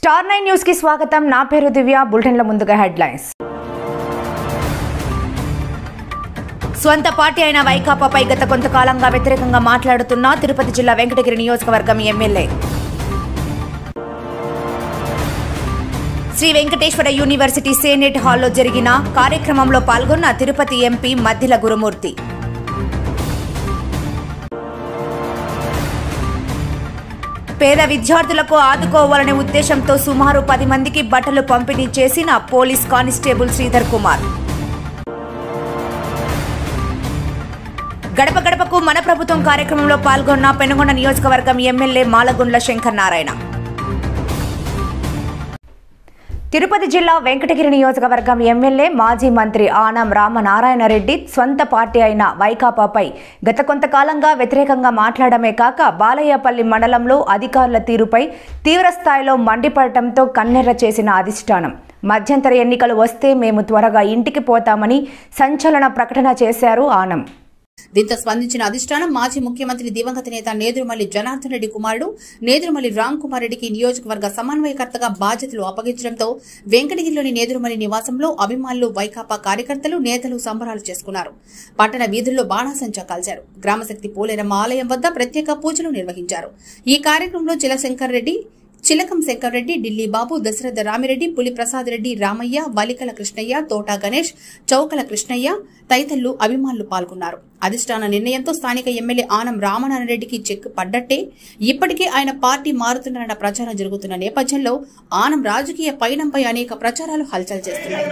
Star nine news కి స్వాగతం నా పేరు దివ్య బులెటిన్ల ముందుగా హెడ్లైన్స్ స్వంత పార్టీ అయిన వైకాపాపై గత కొంతకాలంగా వ్యతిరేకంగా మాట్లాడుతున్న తిరుపతి జిల్లా వెంకటగిరి నియోజకవర్గం MLA Shri Venkateswara university senate హాల్లో జరిగిన కార్యక్రమంలో పాల్గొన్న తిరుపతి ఎంపీ మద్దిల గురుమూర్తి పేద విద్యార్థులకు ఆదుకోవాలనే ఉద్దేశంతో సుమారు పది మందికి బట్టలు పంపిణీ చేసిన పోలీస్ కానిస్టేబుల్ శ్రీధర్ కుమార్ గడప గడపకు మన ప్రభుత్వం కార్యక్రమంలో పాల్గొన్న పెనుగొండ నియోజకవర్గం ఎమ్మెల్యే మాలగుండ్ల శంకర్ నారాయణ తిరుపతి జిల్లా వెంకటగిరి నియోజకవర్గం ఎమ్మెల్యే మాజీ మంత్రి ఆనం రామనారాయణ రెడ్డి స్వంత పార్టీ అయిన వైకాపాపై గత కొంతకాలంగా వ్యతిరేకంగా మాట్లాడమే కాక బాలయ్యపల్లి మండలంలో అధికారుల తీరుపై తీవ్రస్థాయిలో మండిపడటంతో కన్నెర్ర చేసిన అధిష్టానం మధ్యంతర ఎన్నికలు వస్తే మేము త్వరగా ఇంటికి పోతామని సంచలన ప్రకటన చేశారు ఆనం దీంతో స్పందించిన అధిష్టానం మాజీ ముఖ్యమంత్రి దివంగత నేత నేదురుమల్లి జనార్దన్ రెడ్డి కుమారుడు నేదురుమల్లి రామ్ కుమార్ రెడ్డికి నియోజకవర్గ సమన్వయకర్తగా బాధ్యతలు అప్పగించడంతో వెంకటగిరిలోని నేదురుమల్లి నివాసంలో అభిమానులు వైకాపా కార్యకర్తలు నేతలు సంబరాలు చేసుకున్నారు పట్టణ వీధుల్లో బాణాసంచా కాల్చారు గ్రామశక్తి పోలేరమ్మ ఆలయం వద్ద ప్రత్యేక పూజలు నిర్వహించారు ఈ కార్యక్రమంలో చిలశంకర్ రెడ్డి చిలకం శంకర్ రెడ్డి ఢిల్లీ బాబు దశరథ రామిరెడ్డి పులి ప్రసాద్ రెడ్డి రామయ్య వలికల కృష్ణయ్య తోటా గణేష్ చౌకల కృష్ణయ్య తదితరులు అభిమానులు పాల్గొన్నారు అధిష్టాన నిర్ణయంతో స్థానిక ఎమ్మెల్యే ఆనం రామనారాయణ రెడ్డికి చెక్ పడ్డట్టే ఇప్పటికే ఆయన పార్టీ మారుతున్నారన్న ప్రచారం జరుగుతున్న నేపథ్యంలో ఆనం రాజకీయ పయనంపై అనేక ప్రచారాలు హల్చల్ చేస్తున్నాయి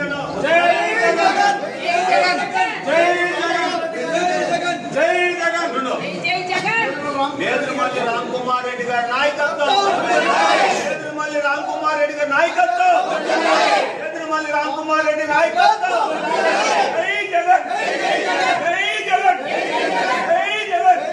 నేత్రమల్లి రామ్ కుమార్ రెడ్డి గారి నాయకత్వం నేత్రమల్లి రామ్ కుమార్ రెడ్డి గారి నాయకత్వం నేత్రమల్లి రామ్ కుమార్ రెడ్డి నాయకత్వం జై జగన్ జై జగన్ జై జగన్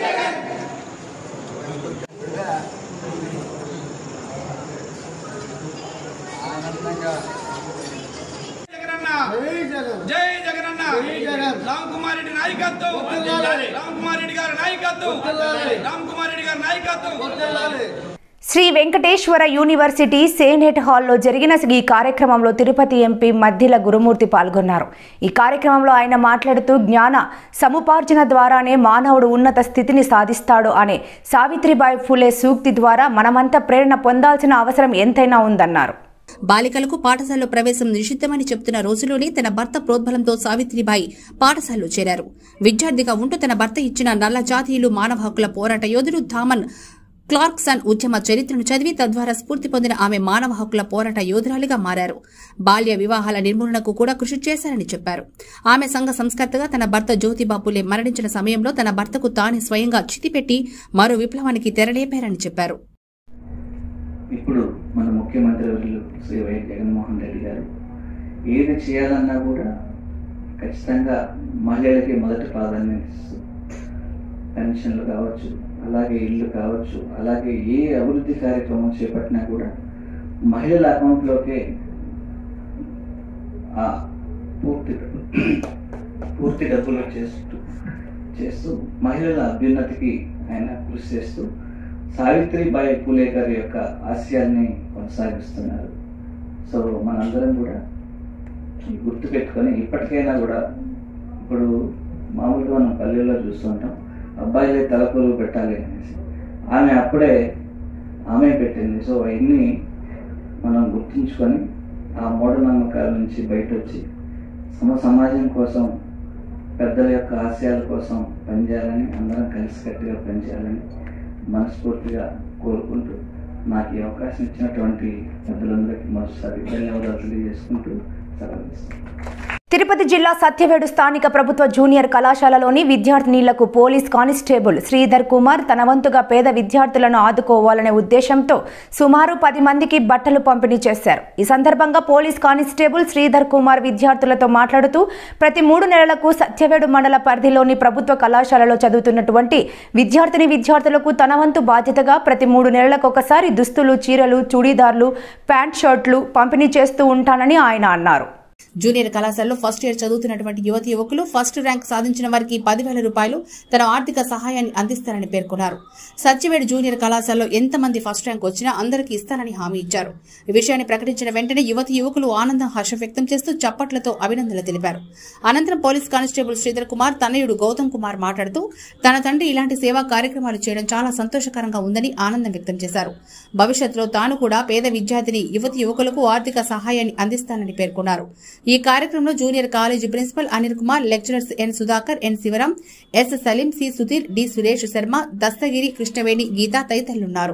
జగనన్న జై జగనన్న రామ్ కుమార్ రెడ్డి నాయకత్వం రామ్ కుమార్ రెడ్డి గారి నాయకత్వం రామ్ కుమార్ రెడ్డి గారి నాయకత్వం శ్రీ వెంకటేశ్వర యూనివర్సిటీ సేనేట్ హాల్లో జరిగిన ఈ కార్యక్రమంలో తిరుపతి ఎంపీ మద్దిల గురుమూర్తి పాల్గొన్నారు ఈ కార్యక్రమంలో ఆయన మాట్లాడుతూ జ్ఞాన సముపార్జన ద్వారానే మానవుడు ఉన్నత స్థితిని సాధిస్తాడు అనే సావిత్రిబాయి ఫులే సూక్తి ద్వారా మనమంతా ప్రేరణ పొందాల్సిన అవసరం ఎంతైనా ఉందన్నారు బాలికలకు పాఠశాలలో ప్రవేశం నిషిద్ధమని చెప్తున్న రోజులోనే తన భర్త ప్రోద్బలంతో సావిత్రిబాయి పాఠశాలలో చేరారు విద్యార్థిగా ఉంటూ తన భర్త ఇచ్చిన నల్ల జాతీయులు మానవ హక్కుల పోరాట యోధుడు థామన్ క్లార్క్సన్ ఉద్యమ చరిత్రను చదివి తద్వారా స్ఫూర్తి పొందిన ఆమె మానవ హక్కుల పోరాట యోధురాలిగా మారారు బాల్య వివాహాల నిర్మూలనకు కూడా కృషి చేశారని చెప్పారు ఆమె సంఘ సంస్కర్తగా తన భర్త జ్యోతిబాపులే మరణించిన సమయంలో తన భర్తకు తానే స్వయంగా చితిపెట్టి మరో విప్లవానికి తెరలేపారని చెప్పారు ఇప్పుడు మన ముఖ్యమంత్రి వర్యులు శ్రీ వై జగన్మోహన్ రెడ్డి గారు ఏది చేయాలన్నా కూడా ఖచ్చితంగా మహిళలకి మొదటి ప్రాధాన్యత ఇస్తూ పెన్షన్లు కావచ్చు అలాగే ఇల్లు కావచ్చు అలాగే ఏ అభివృద్ధి కార్యక్రమం చేపట్టినా కూడా మహిళల అకౌంట్లోకే ఆ పూర్తి పూర్తి డబ్బులు చేస్తూ చేస్తూ మహిళల అభ్యున్నతికి ఆయన కృషి చేస్తూ సావిత్రిబాయి పూలే గారి యొక్క ఆశయాల్ని కొనసాగిస్తున్నారు సో మనందరం కూడా గుర్తు పెట్టుకొని ఇప్పటికైనా కూడా ఇప్పుడు మామూలుగా మనం పల్లెల్లో చూస్తుంటాం అబ్బాయిలే తలకొలువు పెట్టాలి అనేసి ఆమె అప్పుడే ఆమె పెట్టింది సో అవన్నీ మనం గుర్తుంచుకొని ఆ మూఢనమ్మకాల నుంచి బయట వచ్చి సమ సమాజం కోసం పెద్దల యొక్క ఆశయాల కోసం పనిచేయాలని అందరం కలిసికట్టుగా పనిచేయాలని మనస్ఫూర్తిగా కోరుకుంటూ నాకు ఈ అవకాశం ఇచ్చినటువంటి పెద్దలందరికీ మరోసారి ధన్యవాదాలు తెలియజేసుకుంటూ సెలవు ఇస్తాను తిరుపతి జిల్లా సత్యవేడు స్థానిక ప్రభుత్వ జూనియర్ కళాశాలలోని విద్యార్థినీలకు పోలీస్ కానిస్టేబుల్ శ్రీధర్ కుమార్ తన వంతుగా పేద విద్యార్థులను ఆదుకోవాలనే ఉద్దేశంతో సుమారు పది మందికి బట్టలు పంపిణీ చేశారు ఈ సందర్భంగా పోలీస్ కానిస్టేబుల్ శ్రీధర్ కుమార్ విద్యార్థులతో మాట్లాడుతూ ప్రతి మూడు నెలలకు సత్యవేడు మండల పరిధిలోని ప్రభుత్వ కళాశాలలో చదువుతున్నటువంటి విద్యార్థిని విద్యార్థులకు తన వంతు బాధ్యతగా ప్రతి మూడు నెలలకు ఒకసారి దుస్తులు చీరలు చూడీదార్లు ప్యాంట్ షర్ట్లు పంపిణీ చేస్తూ ఉంటానని ఆయన అన్నారు జూనియర్ కళాశాలలో ఫస్ట్ ఇయర్ చదువుతున్నటువంటి యువతి యువకులు ఫస్ట్ ర్యాంక్ సాధించిన వారికి పదివేల రూపాయలు తన ఆర్థిక సహాయాన్ని అందిస్తారని పేర్కొన్నారు సత్యవేడు జూనియర్ కళాశాలలో ఎంతమంది ఫస్ట్ ర్యాంక్ వచ్చినా అందరికీ ఇస్తానని హామీ ఇచ్చారు ఈ విషయాన్ని ప్రకటించిన వెంటనే యువతి యువకులు ఆనందం హర్షం వ్యక్తం చేస్తూ చప్పట్లతో అభినందనలు తెలిపారు అనంతరం పోలీస్ కానిస్టేబుల్ శ్రీధర్ కుమార్ తనయుడు గౌతమ్ కుమార్ మాట్లాడుతూ తన తండ్రి ఇలాంటి సేవా కార్యక్రమాలు చేయడం చాలా సంతోషకరంగా ఉందని ఆనందం వ్యక్తం చేశారు భవిష్యత్తులో తాను కూడా పేద విద్యార్థిని యువతి యువకులకు ఆర్థిక సహాయాన్ని అందిస్తానని పేర్కొన్నారు ఈ కార్యక్రమంలో junior college principal Anil Kumar lecturers N Sudhakar N Sivaram S Saleem C Sudheer D Suresh Sharma Dastagiri Krishnaveni Geetha తదితరులున్నారు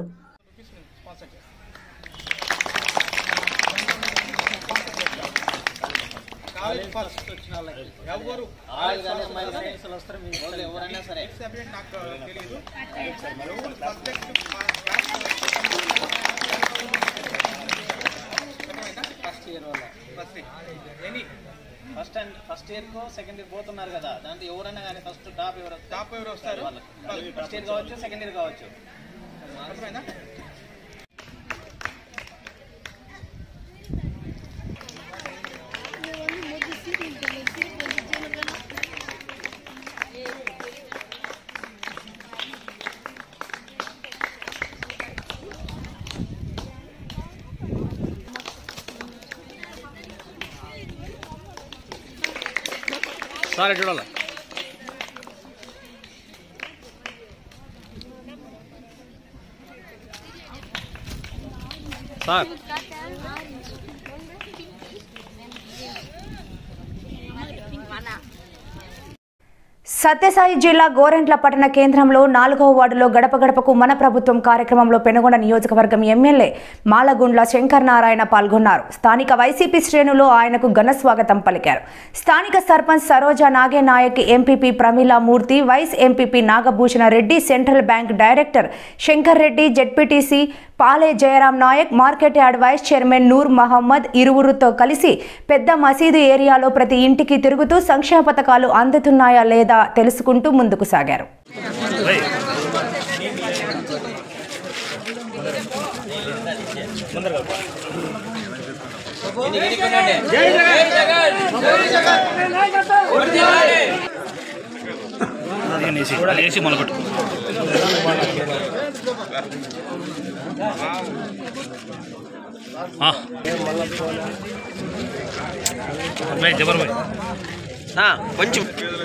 ఫస్ట్ ఇయర్ వల్ల ఫస్ట్ అండ్ ఫస్ట్ ఇయర్ కో సెకండ్ ఇయర్ పోతున్నారు కదా దాంట్లో ఎవరైనా కానీ ఫస్ట్ టాప్ ఎవరు టాప్ ఎవరు వస్తారు ఫస్ట్ ఇయర్ కావచ్చు సెకండ్ ఇయర్ కావచ్చు సార్ చూడాలి సార్ సత్యసాయి జిల్లా గోరెంట్ల పట్టణ కేంద్రంలో నాలుగవ వార్డులో గడప గడపకు మన ప్రభుత్వం కార్యక్రమంలో పెనుగొండ నియోజకవర్గం ఎమ్మెల్యే మాలగుండ్ల శంకర్ నారాయణ పాల్గొన్నారు స్థానిక వైసీపీ శ్రేణులు ఆయనకు ఘన స్వాగతం పలికారు స్థానిక sarpanch Saroja Nage Nayak MPP Pramila Murthy vice MPP Nagabhushana Reddy central bank director Shankar Reddy ZPTC Pale Jayaram Nayak market yard vice chairman Noor Mohammed ఇరువురుతో కలిసి పెద్ద మసీదు ఏరియాలో ప్రతి ఇంటికి తిరుగుతూ సంక్షేమ పథకాలు అందుతున్నాయా లేదా తెలుసుకుంటూ ముందుకు సాగారు వేసి మొదలుపెట్టు భాయ్ జబర్ భాయ్ కొంచెం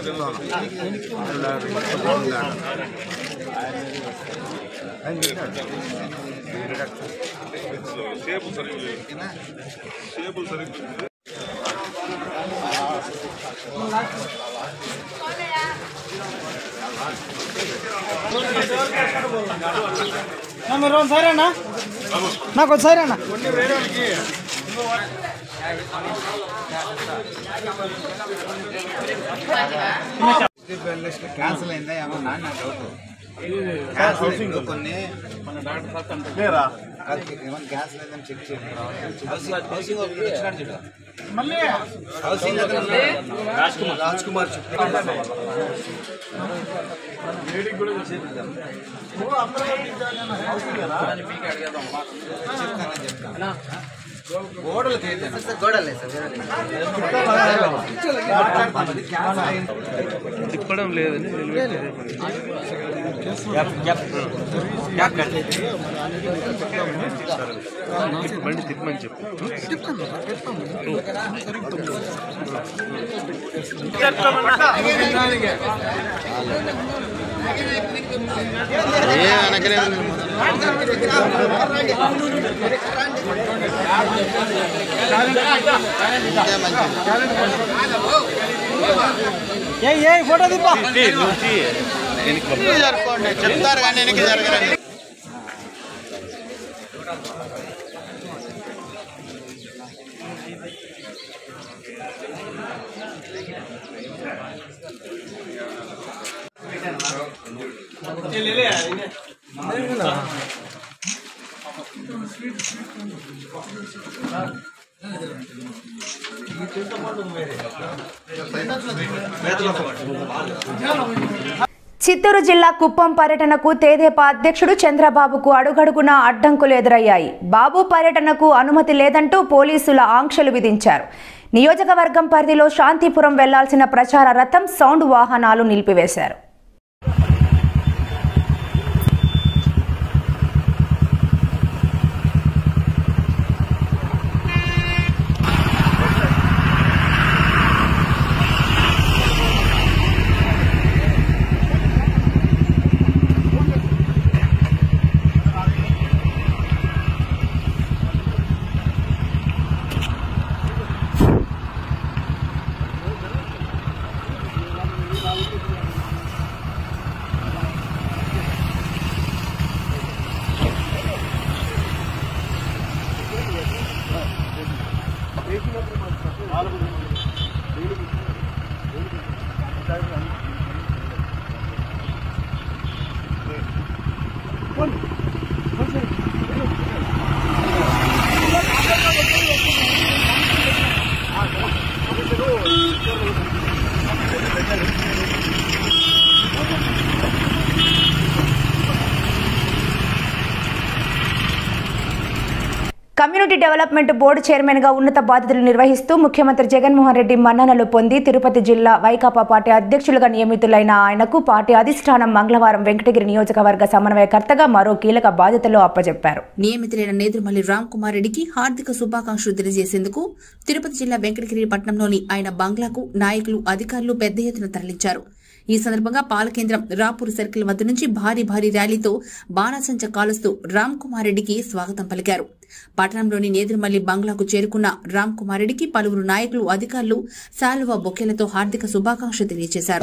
మీరు ఒకసారి అన్న నాకు ఒకసారి అన్న క్యాన్సిల్ అయిందా ఏమన్నా నా డౌట్ క్యాన్సిల్ అయింది. కొన్ని ఏమన్నా క్యాన్సిల్ అయిందని చెక్ చేయండి హౌసింగ్ ఒకటి వచ్చినాడు చూడు హౌసింగ్ రాజ్ కుమార్ గోడలకి గోడలే తిప్పడం లేదని బండి తిప్పమని చెప్పు ఏ ఏ ఫోటో దిప్పా జరుపుకోండి చెప్తారు కానీ వెనక్కి జరగరండి చిత్తూరు జిల్లా కుప్పం పర్యటనకు తేదేపా అధ్యక్షుడు చంద్రబాబుకు అడుగడుగునా అడ్డంకులు ఎదురయ్యాయి బాబు పర్యటనకు అనుమతి లేదంటూ పోలీసుల ఆంక్షలు విధించారు నియోజకవర్గం పరిధిలో శాంతిపురం వెళ్లాల్సిన ప్రచార రథం సౌండ్ వాహనాలు నిలిపివేశారు కమ్యూనిటీ డెవలప్మెంట్ బోర్డు చైర్మన్ గా ఉన్నత బాధ్యతలు నిర్వహిస్తూ ముఖ్యమంత్రి జగన్మోహన్ రెడ్డి మన్ననలు పొంది తిరుపతి జిల్లా వైకాపా పార్టీ అధ్యక్షులుగా నియమితులైన ఆయనకు పార్టీ అధిష్టానం మంగళవారం వెంకటగిరి నియోజకవర్గ సమన్వయకర్తగా మరో కీలక బాధ్యతలు అప్పజెప్పారు నియమితులైన నేదురుమల్లి రామ్ కుమార్ రెడ్డికి హార్దిక శుభాకాంక్షలు తెలియజేసేందుకు తిరుపతి జిల్లా వెంకటగిరి పట్టణంలోని ఆయన బంగ్లాకు నాయకులు అధికారులు పెద్ద ఎత్తున తరలించారు ఈ సందర్భంగా పాలకేంద్రం రాపూర్ సర్కిల్ వద్ద నుంచి భారీ భారీ ర్యాలీతో బాణాసంచ కాలుస్తూ రామ్ కుమార్ రెడ్డికి స్వాగతం పలికారు పట్టణంలోని నేదురుమల్లి బంగ్లాకు చేరుకున్న రామ్ కుమార్ రెడ్డికి పలువురు నాయకులు అధికారులు శాలువా బొకేలతో హార్దిక శుభాకాంక్షలు తెలియజేశారు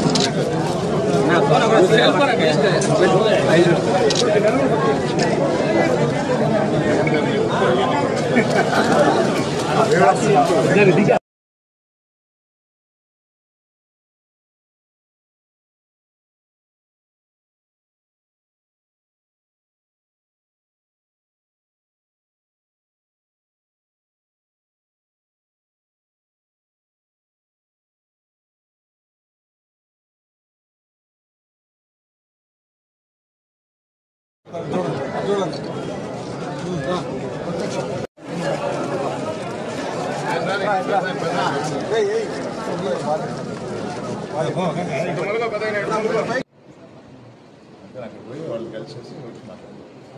అక్కడ పోయి వాళ్ళు కలిసేసి వచ్చి మాట్లాడారు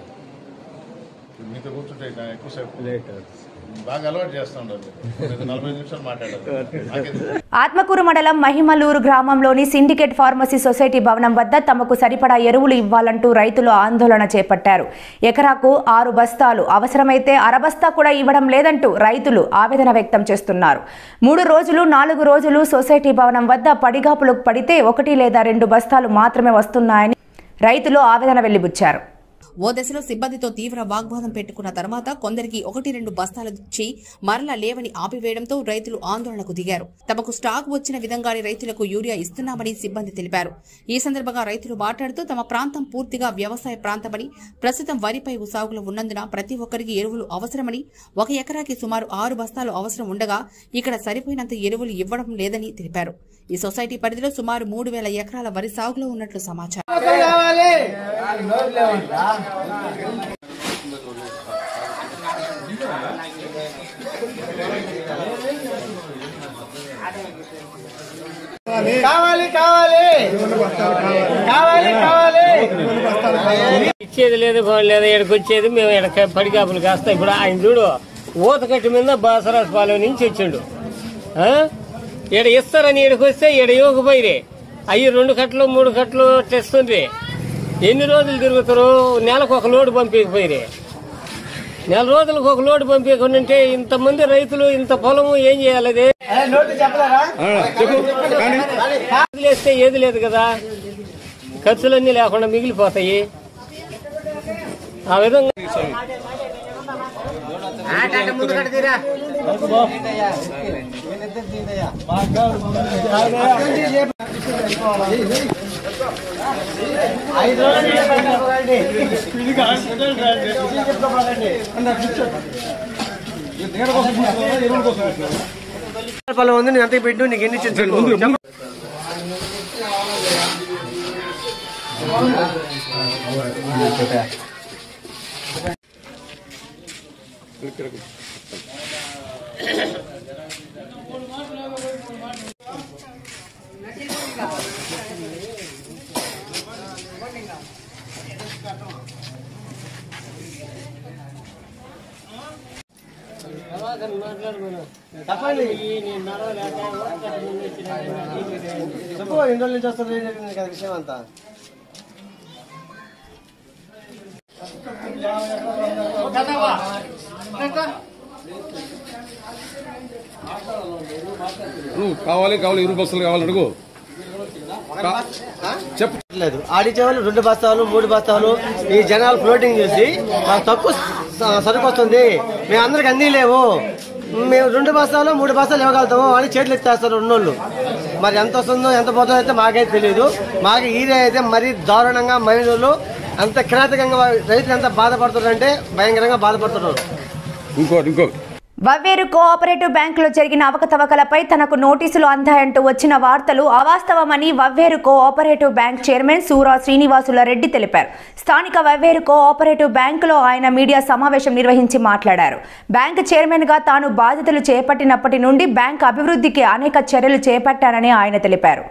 మీతో కూర్చుంటే నేను ఎక్కువసేపు బాగా అలవాటు చేస్తూ ఉండాలి మీరు నలభై నిమిషాలు మాట్లాడారు నాకెందుకు? ఆత్మకూరు మండలం మహిమలూరు గ్రామంలోని సిండికేట్ ఫార్మసీ సొసైటీ భవనం వద్ద తమకు సరిపడా ఎరువులు ఇవ్వాలంటూ రైతులు ఆందోళన చేపట్టారు ఎకరాకు ఆరు బస్తాలు అవసరమైతే అరబస్తా కూడా ఇవ్వడం లేదంటూ రైతులు ఆవేదన వ్యక్తం చేస్తున్నారు మూడు రోజులు నాలుగు రోజులు సొసైటీ భవనం వద్ద పడిగాపులు పడితే ఒకటి లేదా రెండు బస్తాలు మాత్రమే వస్తున్నాయని రైతులు ఆవేదన వెళ్లిబుచ్చారు ఓ దశలో సిబ్బందితో తీవ్ర వాగ్వాదం పెట్టుకున్న తర్వాత కొందరికి ఒకటి రెండు బస్తాలు ఇచ్చి మరలా లేవని ఆపివేయడంతో రైతులు ఆందోళనకు దిగారు తమకు స్టాక్ వచ్చిన విధంగానే రైతులకు యూరియా ఇస్తున్నామని సిబ్బంది తెలిపారు ఈ సందర్భంగా రైతులు మాట్లాడుతూ తమ ప్రాంతం పూర్తిగా వ్యవసాయ ప్రాంతమని ప్రస్తుతం వరిపై సాగులో ఉన్నందున ప్రతి ఒక్కరికి ఎరువులు అవసరమని ఒక ఎకరాకి సుమారు ఆరు బస్తాలు అవసరం ఉండగా ఇక్కడ సరిపోయినంత ఎరువులు ఇవ్వడం లేదని తెలిపారు ఈ సొసైటీ పరిధిలో సుమారు మూడు వేల ఎకరాల వరి సాగులో ఉన్నట్లు సమాచారం కావాలి కావాలి కావాలి కావాలి ఇచ్చేది లేదు పోనీ లేదు ఇక్కడికి వచ్చేది మేము ఇక్కడ పడికాపులు కాస్తా ఇప్పుడు ఆయన చూడు ఊతకట్టు మీద బాసరాజపాలెం నుంచి వచ్చిండు ఆ? ఈడ ఇస్తారని ఈడకి వస్తే ఈడ ఇవ్వకపోయిరే అయ్యి రెండు కట్టలు మూడు కట్టలు తెస్తుంది ఎన్ని రోజులు తిరుగుతారు నెలకు ఒక లోడు పంపించకపోయిరే నెల రోజులకు ఒక లోడు పంపించకుండా ఉంటే ఇంతమంది రైతులు ఇంత పొలము ఏం చేయాలి అది నోటి చెప్పలేరా వదిలేస్తే ఏది లేదు కదా ఖర్చులన్నీ లేకుండా మిగిలిపోతాయి ఆ విధంగా ఐదు రోజులు చెప్పండి పొలం ఉంది నేను అంతకు పెట్టు నీకు ఎన్ని ఇచ్చాను చెప్తాను చెప్పండి చెప్పు ఎన్ని రోజుల నుంచి వస్తుంది ఏం జరిగింది కదా విషయం అంతా కావాలి కావాలి ఇరు బస్సులు కావాలి అడుగు చెప్పలేదు ఆడిచే వాళ్ళు రెండు బస్తాలు మూడు బస్తాలు ఈ జనాలు ఫ్లోటింగ్ చూసి మాకు తక్కువ స- సరుకు వస్తుంది మేము అందరికి అన్నీ లేవు మేము రెండు బస్తాలు మూడు బస్తాలు ఇవ్వగలుగుతాము అని చేతులు ఎత్తేస్తారు ఉన్నోళ్ళు మరి ఎంత వస్తుందో ఎంత పోతుందో అయితే మాకైతే తెలియదు మాకు ఈరే అయితే మరీ దారుణంగా మహిళలు అంత కిరాతకంగా రైతులు ఎంత బాధపడుతున్నారంటే భయంకరంగా బాధపడుతున్నారు ఇంకోటి ఇంకోటి వవ్వేరు కోఆపరేటివ్ బ్యాంకులో జరిగిన అవకతవకలపై తనకు నోటీసులు అందాయంటూ వచ్చిన వార్తలు అవాస్తవమని Vavveru cooperative bank chairman Sura Srinivasula Reddy తెలిపారు స్థానిక వవ్వేరు కోఆపరేటివ్ బ్యాంకులో ఆయన మీడియా సమావేశం నిర్వహించి మాట్లాడారు బ్యాంక్ చైర్మన్గా తాను బాధ్యతలు చేపట్టినప్పటి నుండి బ్యాంక్ అభివృద్ధికి అనేక చర్యలు చేపట్టానని ఆయన తెలిపారు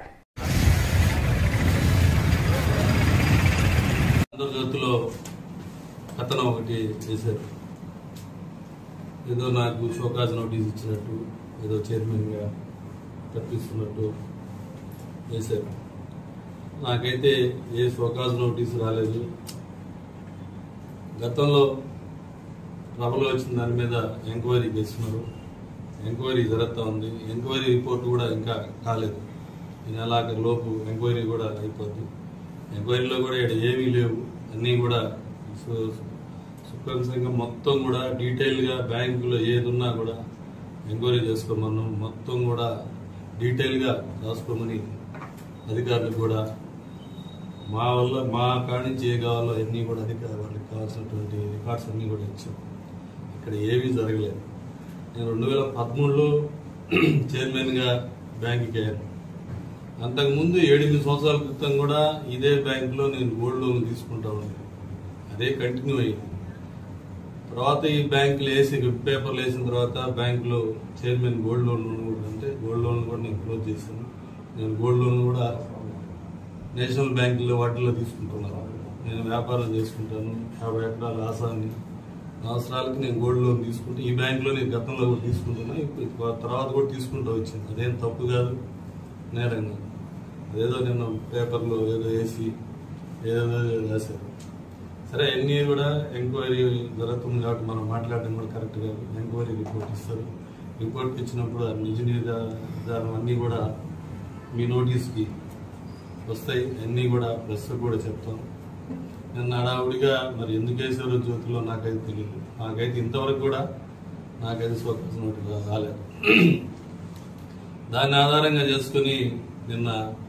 అంతర్గతిలో కథనం ఒకటి చేశారు ఏదో నాకు షోకాజ్ నోటీస్ ఇచ్చినట్టు ఏదో చైర్మన్గా తప్పిస్తున్నట్టు చేశారు నాకైతే ఏ షోకాజ్ నోటీస్ రాలేదు గతంలో ట్రబుల్ వచ్చిన దాని మీద ఎంక్వైరీ చేస్తున్నారు ఎంక్వైరీ జరుగుతూ ఉంది ఎంక్వైరీ రిపోర్ట్ కూడా ఇంకా కాలేదు ఈ నెలాఖరు లోపు ఎంక్వైరీ కూడా అయిపోద్ది ఎంక్వైరీలో కూడా ఇక్కడ ఏమీ లేవు అన్నీ కూడా సు- సుఖంగా మొత్తం కూడా డీటెయిల్గా బ్యాంకులో ఏది ఉన్నా కూడా ఎంక్వైరీ చేసుకోమన్నాం మొత్తం కూడా డీటెయిల్గా రాసుకోమని అధికారులకు కూడా మా వల్ల మా కాడి నుంచి ఏ కావాలో అన్నీ కూడా అధికార వాళ్ళకి కావాల్సినటువంటి రికార్డ్స్ అన్నీ కూడా ఇచ్చాం ఇక్కడ ఏమీ జరగలేదు నేను రెండు వేల పదమూడులో చైర్మన్గా బ్యాంకుకి అయ్యాను అంతకుముందు ఏడెనిమిది సంవత్సరాల క్రితం కూడా ఇదే బ్యాంకులో నేను గోల్డ్ లోన్ తీసుకుంటా ఉన్నాను అదే కంటిన్యూ అయింది తర్వాత ఈ బ్యాంకులు వేసి పేపర్లు వేసిన తర్వాత బ్యాంకులో చైర్మన్ గోల్డ్ లోన్ కూడా అంటే గోల్డ్ లోన్ కూడా నేను క్లోజ్ చేశాను నేను గోల్డ్ లోన్ కూడా నేషనల్ బ్యాంకుల్లో వాటిల్లో తీసుకుంటున్నాను నేను వ్యాపారం చేసుకుంటాను యాభై ఎకరాల ఆసాన్ని నా అవసరాలకి నేను గోల్డ్ లోన్ తీసుకుంటే ఈ బ్యాంకులో నేను గతంలో కూడా తీసుకుంటున్నా ఇప్పుడు తర్వాత కూడా తీసుకుంటూ వచ్చాను అదేం తప్పు కాదు నేరం కాదు అదేదో నిన్న పేపర్లో ఏదో వేసి ఏదో రాశారు సరే అన్నీ కూడా ఎంక్వైరీ జరుగుతుంది కాబట్టి మనం మాట్లాడడం కూడా కరెక్ట్ కాదు ఎంక్వైరీ రిపోర్ట్ ఇస్తారు రిపోర్ట్ ఇచ్చినప్పుడు ఆ నిజ నిర్ధారం అన్నీ కూడా మీ నోటీస్కి వస్తాయి అన్నీ కూడా ప్రెస్ కూడా చెప్తాం నిన్న హడావుడిగా మరి ఎందుకు వేసారో జ్యోతిలో నాకైతే తెలియదు నాకైతే ఇంతవరకు కూడా నాకైతే స్వతంత్ర నోటి రాలేదు దాన్ని ఆధారంగా చేసుకుని నిన్న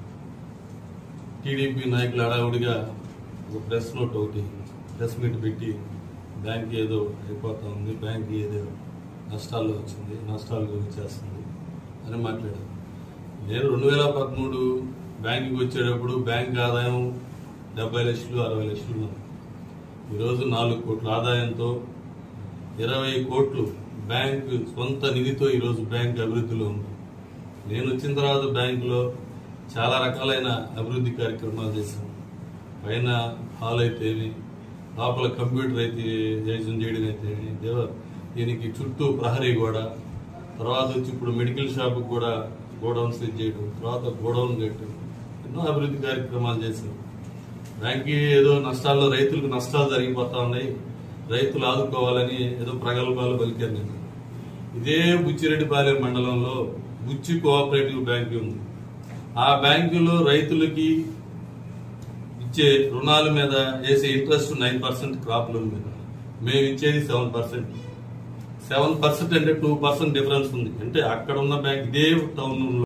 టీడీపీ నాయకులు హడావుడిగా ఒక ప్రెస్ నోట్ ఒకటి ప్రెస్ మీట్ పెట్టి బ్యాంక్ ఏదో అయిపోతా ఉంది బ్యాంక్ ఏదో నష్టాల్లో వచ్చింది నష్టాలు వచ్చేస్తుంది అని మాట్లాడారు నేను రెండు వేల పదమూడు బ్యాంకుకి వచ్చేటప్పుడు బ్యాంక్ ఆదాయం డెబ్బై లక్షలు అరవై లక్షలు ఉంది ఈరోజు నాలుగు కోట్ల ఆదాయంతో ఇరవై కోట్లు బ్యాంక్ సొంత నిధితో ఈరోజు బ్యాంక్ అభివృద్ధిలో ఉంది నేను వచ్చిన తర్వాత బ్యాంకులో చాలా రకాలైన అభివృద్ధి కార్యక్రమాలు చేశాను పైన హాల్ అయితేమి లోపల కంప్యూటర్ అయితే జైజన్ చేయడం అయితేమి దేవ దీనికి చుట్టూ ప్రహరీ గోడ తర్వాత వచ్చి ఇప్పుడు మెడికల్ షాప్ కూడా గోడౌన్ సెట్ చేయడం తర్వాత గోడౌన్ కట్టడం ఎన్నో అభివృద్ధి కార్యక్రమాలు చేశాను బ్యాంక్కి ఏదో నష్టాల్లో రైతులకు నష్టాలు జరిగిపోతా ఉన్నాయి రైతులు ఆదుకోవాలని ఏదో ప్రగల్భాలు పలికారు నేను ఇదే బుచ్చిరెడ్డిపాలెం మండలంలో బుచ్చి కోఆపరేటివ్ బ్యాంక్ ఉంది ఆ బ్యాంకులో రైతులకి ఇచ్చే రుణాల మీద వేసే interest nine percent crop loan మీద మేము ఇచ్చేది సెవెన్ పర్సెంట్ సెవెన్ పర్సెంట్ అంటే టూ పర్సెంట్ డిఫరెన్స్ ఉంది అంటే అక్కడ ఉన్న బ్యాంక్ ఇదే టౌన్